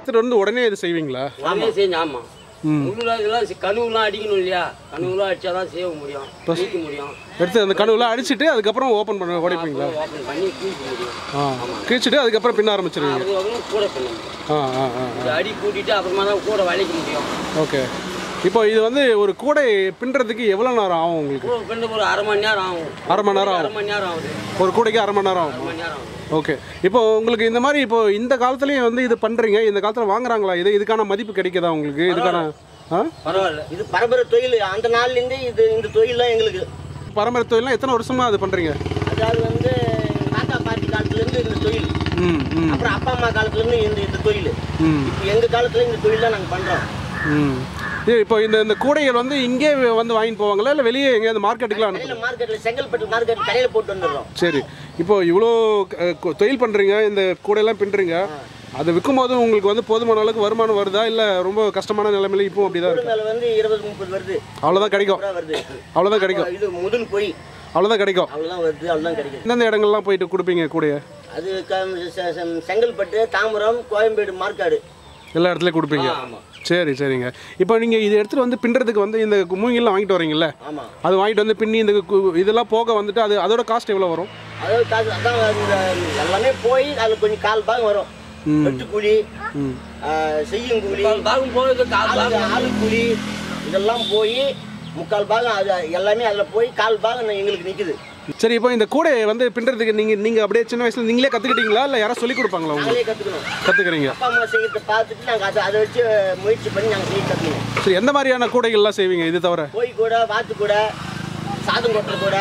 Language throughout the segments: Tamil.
அறுத்துட்டு வந்து உடனே இது செய்வீங்களா உடனே செஞ்சு ஆமாம் முள்ளுல இதெல்லாம் சி- கணுவெல்லாம் அடிக்கணும் இல்லையா கணுவெல்லாம் அடிச்சா தான் செய்ய முடியும் நீக்க முடியும் எடுத்து அந்த கனவுலாம் அடிச்சிட்டு அதுக்கப்புறம் ஓப்பன் பண்ண உடைப்பீங்களா ஓப்பன் பண்ணி தூக்க முடியும் ஆ கிழிச்சிட்டு அதுக்கப்புறம் பின்ன ஆரம்பிச்சிருவீங்க அதுக்கப்புறம் கூட பண்ண முடியும் ஆ ஆ ஆ இது அடி கூட்டிட்டு அப்புறமா தான் கூட வளைக்க முடியும் ஓகே இப்போ இது வந்து ஒரு கூடை பின்னுறதுக்கு எவ்வளோ நேரம் ஆகும் உங்களுக்கு கூட பண்ண ஒரு அரை மணி நேரம் ஆகும் அரை மணி நேரம் அரை ஆகும் மணி நேரம் ஆகுது ஒரு கூடைக்கு அரை மணி நேரம் ஆகும் அரை மணி நேரம் ஆகும் ஓகே இப்போ உங்களுக்கு இந்த மாதிரி இப்போ இந்த காலத்துலயும் வந்து இது பண்றீங்க இந்த காலத்துல வாங்குறாங்களா இது இதுக்கான மதிப்பு கிடைக்குதா உங்களுக்கு இதுக்கான ஆ பரவாயில்ல இது பரம்பரை தொழில் அந்த நாள்லேருந்து இது இந்த தொழில்லாம் எங்களுக்கு பரம்பரை தொழிலாம் எத்தனை வருஷமா அது பண்றீங்க அதாவது வந்து தாத்தா பாட்டி காலத்துலேருந்து இந்த தொழில் ம் ம் அப்புறம் அப்பா அம்மா காலத்துலேருந்து இந்த இந்த தொழில் ம் இப்போ எங்கள் காலத்துல இந்த தொழில் தான் நாங்கள் பண்ணுறோம் ம் இது இப்போ இந்த இந்த கூடைகள் வந்து இங்கே வந்து வாங்கிட்டு போவாங்களா இல்லை வெளியே எங்கேயாவது மார்க்கெட்டுக்குலாம் அனுப்புங்க கடையில் மார்க்கெட்டில் செங்கல்பட்டு மார்க்கெட் கடையில் போட்டு வந்துடுறோம் சரி இப்போ இவ்வளோ அஹ், கொ- தொழில் பண்ணுறீங்க இந்த கூடையெல்லாம் பின்னுறீங்க அதை விற்கும் போது உங்களுக்கு வந்து போதுமான அளவுக்கு வருமானம் வருதா இல்லை ரொம்ப கஷ்டமான நிலைமையில இப்போ அப்படி தான் இருக்கு மேலே வந்து இருபது முப்பது வருது அவ்வளோதான் கிடைக்கும் ரூபா வருது அவ்வளோதான் கிடைக்கும் இது முதல் போய் அவ்வளோதான் கிடைக்கும் அவ்வளோதான் வருது அவ்வளோதான் கிடைக்குது எந்தெந்த இடங்கள்லாம் போயிட்டு கொடுப்பீங்க கூடைய அது க- செ- செ- செங்கல்பட்டு தாம்பரம் கோயம்பேடு மார்க்காடு எல்லா இடத்துலையும் கொடுப்பீங்க சரி சரிங்க இப்போ நீங்கள் இது எடுத்துகிட்டு வந்து பின்னுறதுக்கு வந்து இந்த மூங்கிலாம் வாங்கிட்டு வரீங்கல்ல ஆமாம் அது வாங்கிட்டு வந்து பின்னி இந்த கு- இதெல்லாம் போக வந்துட்டு அது அதோட காஸ்ட் எவ்வளோ வரும் அதாவது காசு அதான் இந்த எல்லாமே போய் அதில் கொஞ்சம் கால் பாகம் வரும் வெட்டு கூலி ம் ஆ, செய்யும் கூலி பாகும் போது கால் ஆளு பாகம் ஆளு கூலி இதெல்லாம் போய் முக்கால் பாகம் அது எல்லாமே அதில் போய் கால் பாகம் எங்களுக்கு நிற்குது சரி இப்போ இந்த கூடையை வந்து பின்னுறதுக்கு நீங்கள் நீங்கள் அப்படியே சின்ன வயசில் நீங்களே கற்றுக்கிட்டீங்களா இல்லை யாராவது சொல்லி கொடுப்பாங்களா உங்களுக்கு நாங்களே கற்றுக்கணும் கற்றுக்குறீங்க அப்பா அம்மா செய்யறதை பார்த்துட்டு நாங்கள் அதை அதை வச்சு முயற்சி பண்ணி நாங்கள் செய்ய கற்றுக்கணும் சரி எந்த மாதிரியான கூடைகள்லாம் செய்வீங்க இது தவிர கோழி கூட வாத்து கூட சாதம் கொட்டுற கூட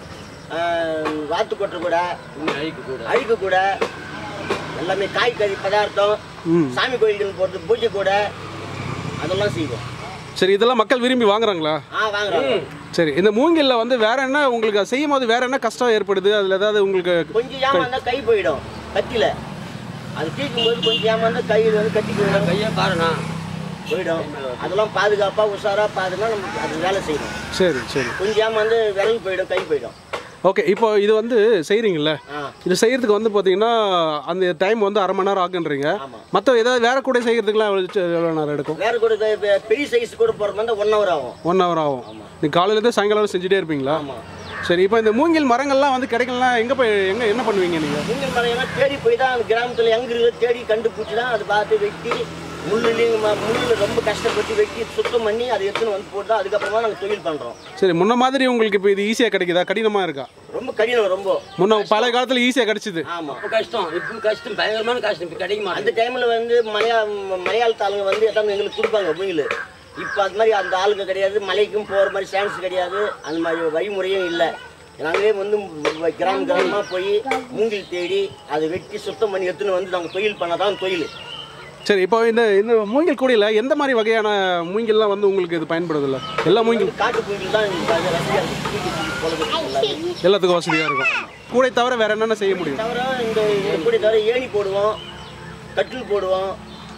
ஆ, வாத்து கொட்டுற கூட அழிக்க கூட அழுக்கு கூட எல்லாமே காய்கறி பதார்த்தம் ம் சாமி கோயில்கள் போகிறது பூஜை கூட அதெல்லாம் செய்வோம் சரி இதெல்லாம் மக்கள் விரும்பி வாங்குறாங்களா ஆ வாங்குறோம் சரி இந்த மூங்கில்ல வந்து வேற என்ன உங்களுக்கு அது செய்யும் போது வேற என்ன கஷ்டம் ஏற்படுது அதில் ஏதாவது உங்களுக்கு கொஞ்சம் ஏமாந்தா கை போயிடும் கத்தியில அது தீக்கும் போது கொஞ்சம் ஏமாந்தா கை வந்து கட்டி போயிடும் கையை பாருண்ணா போயிடும் அதெல்லாம் பாதுகாப்பாக உஷாராக பார்த்துனா நமக்கு அது வேலை செய்யணும் சரி சரி கொஞ்சம் ஏமாந்து விலகி போயிடும் கை போயிடும் ஓகே இப்போ இது வந்து செய்கிறீங்கல்ல ஆ இது செய்யறதுக்கு வந்து பார்த்தீங்கன்னா அந்த டைம் வந்து அரை மணி நேரம் ஆகுன்றீங்க ஆமாம் மற்ற ஏதாவது வேற கூட செய்யறதுக்குலாம் எவ்வளோ எவ்வளோ நேரம் எடுக்கும் வேற கூட பெ- பெ- பெரிய சைஸ் கூட போகிற மாதிரி ஒன் ஹவர் ஆகும் ஒன் ஹவர் ஆகும் நீ காலையிலேருந்து சாயங்காலம் வரை செஞ்சுட்டே இருப்பீங்களா ஆமாம் சரி இப்போ இந்த மூங்கில் மரங்கள்லாம் வந்து கிடைக்கலாம் எங்கே போய் எங்கே என்ன பண்ணுவீங்க நீங்கள் மூங்கில் மரம் எல்லாம் தேடி போய் தான் அந்த கிராமத்தில் எங்க இருக்குது தேடி கண்டுபிடிச்சி தான் அதை பார்த்து வெட்டி முள்ளுலையும் முள்ளில் ரொம்ப கஷ்டப்பட்டு வெட்டி சுத்தம் பண்ணி அதை எடுத்துன்னு வந்து போட்டு தான் அதுக்கப்புறமா நாங்கள் தொழில் பண்ணுறோம் சரி முன்ன மாதிரி உங்களுக்கு இப்போ இது ஈஸியாக கிடைக்குதா கடினமாக இருக்கா ரொம்ப கடினம் ரொம்ப முன்ன பழைய காலத்தில் ஈஸியாக கிடைச்சிது ஆமாம் இப்போ கஷ்டம் இப்போ கஷ்டம் பயங்கரமான கஷ்டம் இப்போ கிடைக்க அந்த மாட்டேங்குது டைமில் வந்து மலையா மலையாளத்து ஆளுங்க வந்து எட்டாந்து எங்களுக்கு கொடுப்பாங்க மூங்கில் இப்போ அது மாதிரி அந்த ஆளுங்க கிடையாது மலைக்கும் போகிற மாதிரி சான்ஸ் கிடையாது அந்த மாதிரி வழிமுறையும் இல்லை நாங்களே வந்து வ- கிராம கிராமமாக போய் மூங்கில் தேடி அதை வெட்டி சுத்தம் பண்ணி எடுத்துன்னு வந்து நாங்கள் தொழில் பண்ணாதான் தான் தொழில் சரி இப்போ இந்த இந்த மூங்கில் கூடையில் எந்த மாதிரி வகையான மூங்கில்லாம் வந்து உங்களுக்கு இது பயன்படுதில்ல எல்லா மூங்கில் காட்டு மூங்கில் தான் எங்களுக்கு அது வசதியாக இருக்குது தூக்கி தூக்கி போடுறதுக்கு எல்லாமே. எல்லாத்துக்கும் வசதியாக இருக்கும் கூடை தவிர வேற என்னென்ன செய்ய முடியும் தவிர இந்த இந்த கூடை தவிர ஏணி போடுவோம் கட்டில் போடுவோம்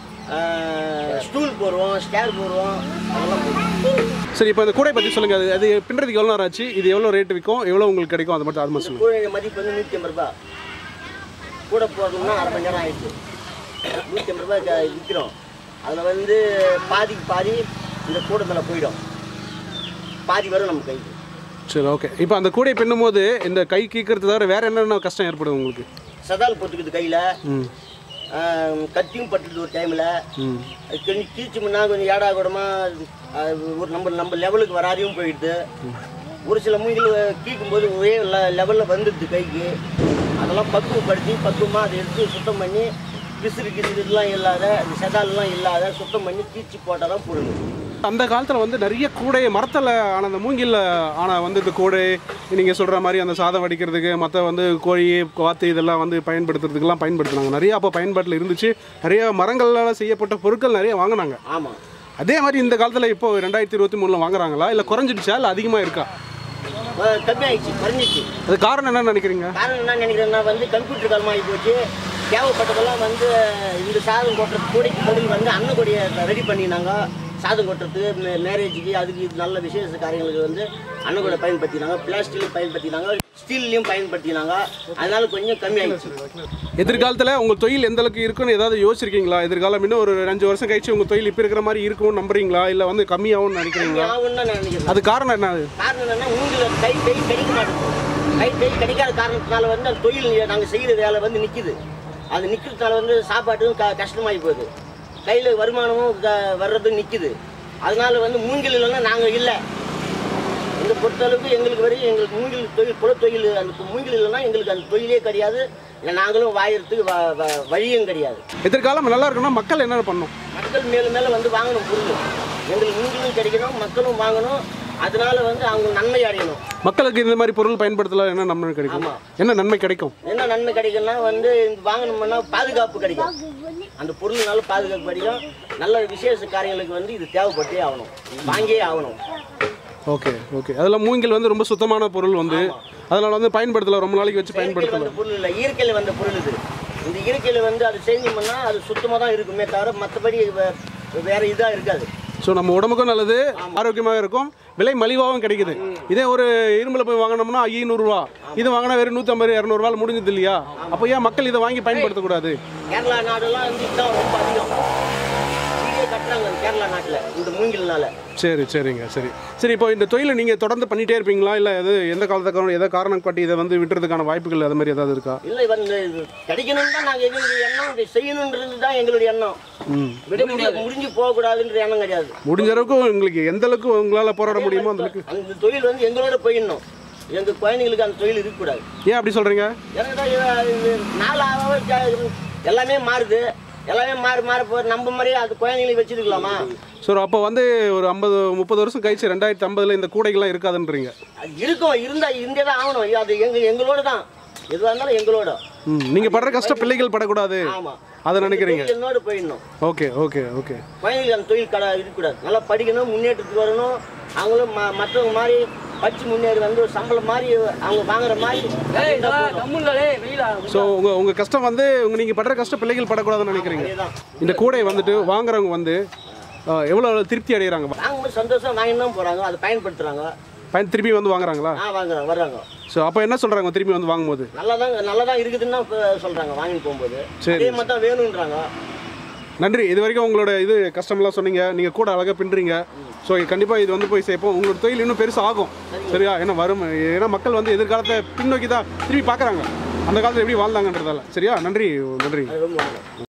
ஸ்டூல் போடுவோம் ஸ்டேர் போடுவோம் அதெல்லாம் போடுவோம் சரி இப்போ இந்த கூடை பற்றி சொல்லுங்கள் அது அது பின்னுறதுக்கு எவ்வளோ நேரம் ஆச்சு இது எவ்வளோ ரேட் விற்கும் எவ்வளோ உங்களுக்கு கிடைக்கும் அது மட்டும் அது மட்டும் சொல்லுங்கள் கூடை மதிப்பு வந்து நூற்றி ஐம்பது ரூபாய் கூட போடணும்னா அரை மணி நேரம் ஆயிடுச்சு நூற்றி ஐம்பது ரூபாய் க- விற்கிறோம் அதில் வந்து பாதிக்கு பாதி இந்த கூடை மேலே போயிடும் பாதி வரும் நம்ம கைக்கு சரி ஓகே இப்போ அந்த கூடை பின்னும்போது இந்த கை கீக்கிறது தவிர வேற என்னென்ன கஷ்டம் ஏற்படும் உங்களுக்கு சதால் போட்டுக்குது கையில் ம் கத்தியும் பட்டுது ஒரு டைமில் ம் கொஞ்சம் கீழ்ச்சிமுன்னா கொஞ்சம் ஏடா கூடமா ஒரு நம்ம நம்ம லெவலுக்கு வராதையும் போயிடுது ஒரு சில மூங்கில் கீக்கும்போது ஒரே லெவலில் வந்துடுது கைக்கு அதெல்லாம் பக்குவப்படுத்தி பக்குவமாக அதை எடுத்து சுத்தம் பண்ணி விசிறு கிசிறுலாம் இல்லாத இந்த செதால்லாம் இல்லாத சுத்தம் பண்ணி கீச்சி போட்டால் தான் போடுது அந்த காலத்தில் வந்து நிறைய கூடை மரத்தில் ஆன அந்த மூங்கில் ஆன வந்து இந்த கூடை நீங்கள் சொல்கிற மாதிரி அந்த சாதம் வடிக்கிறதுக்கு மற்ற வந்து கோழி வாத்து இதெல்லாம் வந்து பயன்படுத்துறதுக்கெல்லாம் பயன்படுத்துனாங்க நிறைய அப்போ பயன்பாட்டில் இருந்துச்சு நிறைய மரங்களால் செய்யப்பட்ட பொருட்கள் நிறைய வாங்கினாங்க ஆமாம் அதே மாதிரி இந்த காலத்தில் இப்போ ரெண்டாயிரத்தி இருபத்தி மூணில் வாங்குறாங்களா இல்லை குறைஞ்சிடுச்சா இல்லை அதிகமாக இருக்கா கம்மியாயிடுச்சு குறைஞ்சிச்சு அது காரணம் என்னன்னு நினைக்கிறீங்க காரணம் என்ன நினைக்கிறேன்னா வந்து கம்ப்யூட்டர் காலமாகி போச்சு தேவைப்பட்டதெல்லாம் வந்து இந்த சாதம் போட்டுற கூடைக்கு பதில் வந்து அன்னக்கொடியை ரெடி பண்ணினாங்க சாதம் கொட்டுறதுக்கு மே மேரேஜுக்கு அதுக்கு இது நல்ல விசேஷ காரியங்களுக்கு வந்து அன்னக்கூட பயன்படுத்தினாங்க பிளாஸ்டிக்லையும் பயன்படுத்தினாங்க ஸ்டீல்லையும் பயன்படுத்தினாங்க அதனால கொஞ்சம் கம்மியாயிடுச்சு எதிர்காலத்தில் உங்கள் தொழில் எந்த அளவுக்கு இருக்குன்னு ஏதாவது யோசிச்சிருக்கீங்களா எதிர்காலம் இன்னும் ஒரு அஞ்சு வருஷம் கழிச்சு உங்கள் தொழில் இப்போ இருக்கிற மாதிரி இருக்கும்னு நம்புறீங்களா இல்லை வந்து கம்மியாகும்னு நினைக்கிறீங்களா ஆகும்னு தான் நான் நினைக்கிறேன் அது காரணம் என்ன அது காரணம் என்னன்னா மூங்கில கை கை கிடைக்க மாட்டேங்குது கை கை கிடைக்காத காரணத்தினால வந்து அந்த தொழில் நாங்கள் செய்கிற வேலை வந்து நிற்கிது அது நிற்கிறதுனால வந்து சாப்பாட்டுக்கும் க கஷ்டமாகி போகுது கையில் வருமானமும் க- வர்றதும் நிற்கிது அதனால வந்து மூங்கில் இல்லைன்னா நாங்கள் இல்லை எங்களை பொறுத்தளவுக்கு எங்களுக்கு வரையும் எங்களுக்கு மூங்கில் தொழில் குல தொழில் அந்த மூங்கில் இல்லைன்னா எங்களுக்கு அந்த தொழிலே கிடையாது இல்லை நாங்களும் வாயறதுக்கு வ வ- வழியும் கிடையாது எதிர்காலம் நல்லா இருக்குன்னா மக்கள் என்ன பண்ணணும் மக்கள் மேலும் மேலே வந்து வாங்கணும் பொருள் எங்களுக்கு மூங்கிலும் கிடைக்கணும் மக்களும் வாங்கணும் அதனால வந்து அவங்க நன்மை அடையணும் மக்களுக்கு இந்த மாதிரி பொருள் பயன்படுத்தல என்ன நன்மை கிடைக்கும் என்ன நன்மை கிடைக்கும் என்ன நன்மை கிடைக்கும்னா வந்து இந்த வாங்கணும்னா பாதுகாப்பு கிடைக்கும் அந்த பொருள்னால பாதுகாப்பு கிடைக்கும் நல்ல விசேஷ காரியங்களுக்கு வந்து இது தேவைப்பட்டே ஆகணும் வாங்கியே ஆகணும் ஓகே ஓகே அதில் மூங்கில் வந்து ரொம்ப சுத்தமான பொருள் வந்து அதனால வந்து பயன்படுத்தலாம் ரொம்ப நாளைக்கு வச்சு இயற்கையில் பயன்படுத்தலாம் வந்த பொருள் இல்லை இயற்கையில் வந்த பொருள் இது இந்த இயற்கையில் வந்து அது செஞ்சோம்னா அது சுத்தமாக தான் இருக்குமே தவிர மற்றபடி வேற இதாக இருக்காது ஸோ நம்ம உடம்புக்கும் நல்லது ஆரோக்கியமாக இருக்கும் விலை மலிவாகவும் கிடைக்குது இதே ஒரு இரும்பில் போய் வாங்கினோம்னா ஐநூறுரூவா இது வாங்கினா வெறும் நூற்றம்பது இரநூறுவா முடிஞ்சது இல்லையா அப்போ ஏன் மக்கள் இதை வாங்கி பயன்படுத்தக்கூடாது கேரளா நாடெல்லாம் வந்து இதுதான் ரொம்ப அதிகம் வீடே கட்டுறாங்க அந்த கேரளா நாட்டில் இந்த மூங்கில்னால சரி சரிங்க சரி சரி இப்போ இந்த தொழிலை நீங்கள் தொடர்ந்து பண்ணிட்டே இருப்பீங்களா இல்லை எது எந்த காலத்துக்கு எதை காரணம் காட்டி இதை வந்து விட்டுறதுக்கான வாய்ப்புகள் அது மாதிரி ஏதாவது இருக்கா இல்லை வந்து இது கிடைக்கணும்னு தான் நாங்கள் எங்களுடைய எண்ணம் இதை செய்யணுன்றது தான் எங்களுடைய எண்ணம் ம் விட முடியாது முடிஞ்சு போகக்கூடாதுன்ற எண்ணம் கிடையாது முடிஞ்ச அளவுக்கு உங்களுக்கு எந்த அளவுக்கு உங்களால் போராட முடியுமோ அந்த அளவுக்கு அந்த தொழில் வந்து எங்களோட போயிடணும் எங்கள் குழந்தைங்களுக்கு அந்த தொழில் இருக்கக்கூடாது ஏன் அப்படி சொல்கிறீங்க ஏன்னா இது- இது நாள் ஆக ஆக ஜா- எல்லாமே மாறுது எல்லாமே மாறி மாறி போகுது நம்ம மாதிரியே அது குழந்தைங்களை வச்சிருக்கலாமா ஸோ அப்போ வந்து ஒரு ஐம்பது முப்பது வருஷம் கழிச்சு ரெண்டாயிரத்தி ஐம்பதுல இந்த கூடைகள்லாம் இருக்காதுன்றீங்க அது இருக்கும் இருந்தா இருந்தே தான் ஆகணும் அது எங்க எங்களோட தான் எதுவாக இருந்தாலும் எங்களோட ம் நீங்கள் படுற கஷ்டம் பிள்ளைகள் படக்கூடாது ஆமா அதை நினைக்கிறீங்க தொழில் என்னோட போயிடணும் ஓகே ஓகே ஓகே குழந்தைங்களுக்கு அந்த தொழில் கடை இருக்கக்கூடாது நல்லா படிக்கணும் முன்னேற்றத்துக்கு வரணும் அவங்களும் ம மற்றவங்க மாதிரி படிச்சு முன்னேறி வந்து ஒரு சம்பளம் மாதிரி அவங்க வாங்குற மாதிரி ஏய் இருந்தா போதும். கம்முன்னாலே வெயிலா ஸோ உங்கள் உங்கள் கஷ்டம் வந்து உங்கள் நீங்கள் படுற கஷ்டம் பிள்ளைகள் படக்கூடாதுன்னு நினைக்கிறீங்க அதேதான் இந்த கூடையை வந்துட்டு வாங்குறவங்க வந்து எவ்வளோ திருப்தி அடைகிறாங்க வாங்கும்போது சந்தோஷம் வாங்கிட்டு தான் போறாங்க அதை பயன்படுத்துறாங்க பயன் திருப்பி வந்து வாங்குறாங்களா ஆ வாங்குறாங்க வர்றாங்க ஸோ அப்போ என்ன சொல்கிறாங்க திரும்பி வந்து வாங்கும்போது நல்லா தான் நல்லா தான் இருக்குதுன்னு தான் இப்ப சொல்றாங்க வாங்கிட்டு போகும்போது சரி. அதே மாதிரி தான் வேணுன்றாங்க நன்றி இது வரைக்கும் உங்களோட இது கஷ்டம்லாம் சொன்னீங்க நீங்கள் கூட அழகாக பின்னுறீங்க ஸோ கண்டிப்பாக இது வந்து போய் சேர்ப்போம் உங்களோட தொழில் இன்னும் பெருசு ஆகும் சரியா ஏன்னா வரும் ஏன்னா மக்கள் வந்து எதிர்காலத்தை பின்னோக்கி தான் திரும்பி பார்க்குறாங்க அந்த காலத்தில் எப்படி வாழ்ந்தாங்கன்றதால சரியா நன்றி நன்றி அது ரொம்ப